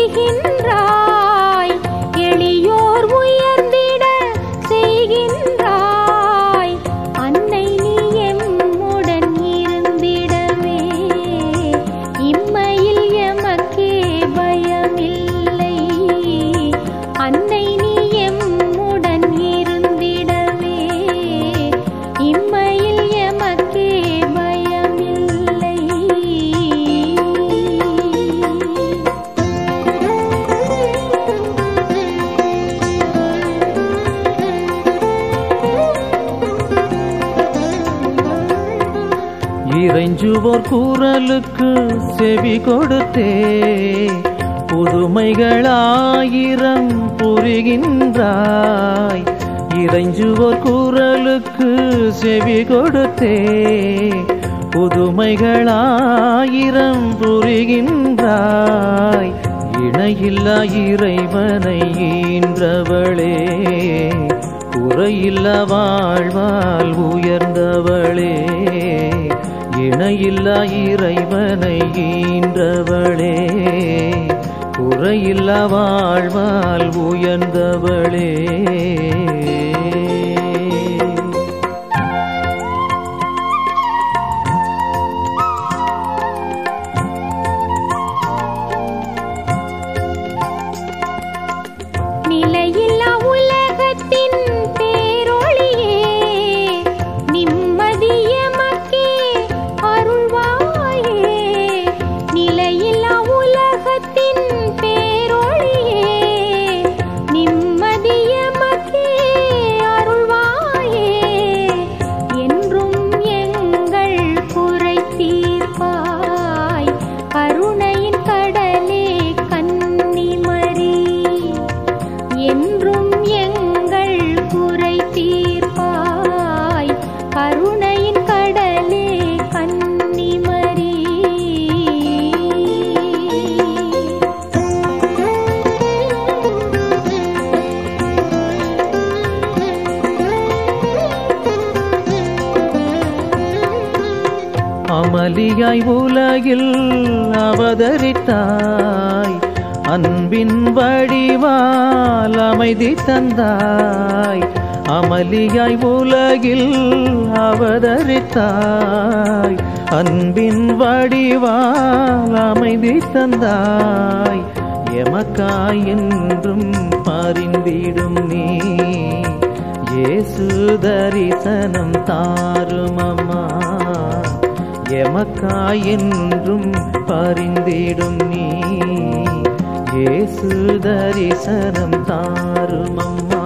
செய்கின்றாய் எளியோர் உயர்ந்திட செய்கின்றாய் அன்னை நீ எம்முடன் இருந்திடவே இம்மையில் எமக்கே பயமில்லை அன்னை நீ எம்முடன் இருந்திடவே இம்மையில் எமக்கே பயமில்லை இறைஞ்சுவோர் குரலுக்கு செவி கொடுத்தே புதுமைகளாயிரம் புரிகின்றாய் இறைஞ்சுவோர் குரலுக்கு செவி கொடுத்தே புதுமைகளாயிரம் புரிகின்றாய் இணையில்லா இறைவனை ஈன்றவளே குறையில்ல வாழ்வால் உயர்ந்தவளே இணையில்லா இறைவனை ஈன்றவளே குறையில்ல வாழ்வால் உயர்ந்தவளே நிலையில்லா உலகத்தின் பேரொளியே நிம்மதியமக்கே அருள்வாயே நிலையில்லா உலகத்தின் பேரொளியே நிம்மதியமக்கே அருள்வாயே என்றும் எங்கள் குறை தீர்ப்பாய் கருணையின் கடலே கன்னிமரி என்றும் எங்கள் குறை தீர்ப்பாய் கருணையின் கடலே கன்னிமரி அமளியாய் உலகில் அவதரித்தாய் அன்பின் வடிவால் அமைதி தந்தாய் அமளியாய் உலகில் அவதரித்தாய் அன்பின் வடிவால் அமைதி தந்தாய் எமக்காய் என்றும் பரிந்திடும் நீ இயேசு தரிசனம் தாருமம்மா எமக்காய் என்றும் பரிந்திடும் நீ இயேசு தரிசனம் தாருமம்மா